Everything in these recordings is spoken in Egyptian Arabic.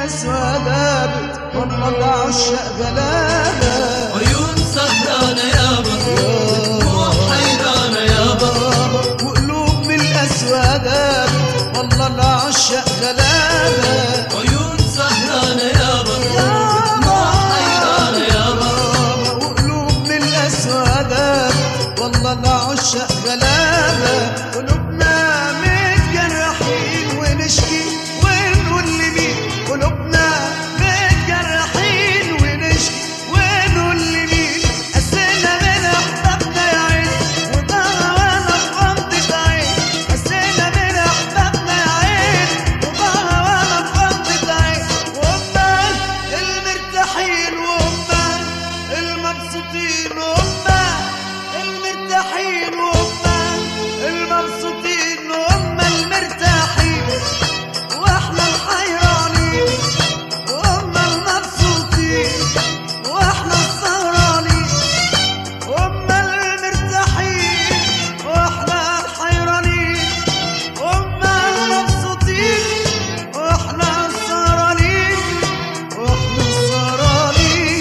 الأسوى دابت والله العشاق غلابة عيون سهرانة يابا دموع حيرانة يابا وقلوب من الأسوى دابت والله العشاق غلابة عيون سهرانة يابا دموع حيرانة يابا وقلوب من الأسودة والله العشاق غلابة قلوبنا متجرحين ونشكي ونقول لمين قلوبنا متجرحين ونشكي ونقول لمين قسينا من أحبابنا يا عين وضاع وانا في غمضة عين قسينا من أحبابنا يا عين وضاع وانا في غمضة عين وهما المرتاحين وهما المبسوطين وهما المرتاحين وهما المبسوطين وهما المرتاحين واحنا الحيرانين وهما المبسوطين واحنا السهرانين هما المرتاحين واحنا الحيرانين هما المبسوطين واحنا السهرانين واحنا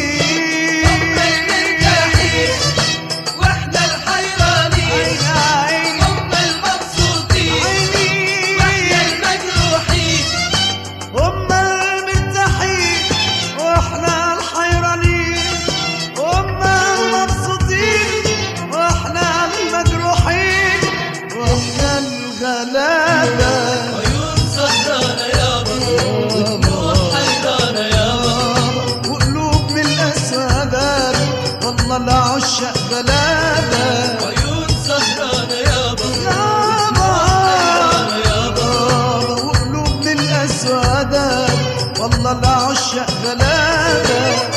السهرانين واحنا الحيرانين عين هم المبسوطين واحنا عيني المجروحين هما المرتاحين واحنا الحيرانين هما المبسوطين واحنا المجروحين واحنا الغلابة عيون سهرانة يابا دموع حيرانة يابا وقلوب من الأسودات والله العشاق غلابة عيون سهرانة يابا يابا حيرانة يابا وقلوب من الأسودات والله العشاق غلابة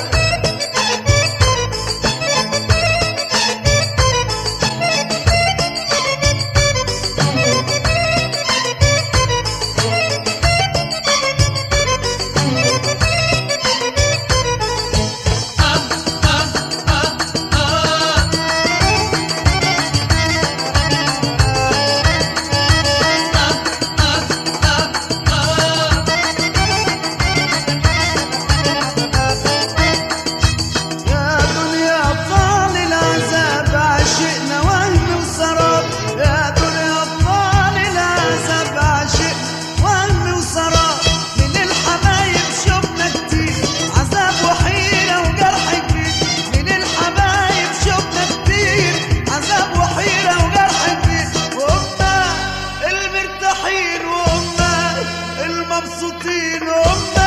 يا دنيا طال العذاب عشقنا وهم وسراب يا دنيا طال العذاب عشق وهم وسراب من الحبايب شفنا كتير عذاب وحيرة وجرح كبير من الحبايب شفنا كتير عذاب وحيرة وجرح كبير وهم المرتاحين وهم المبسوطين وهم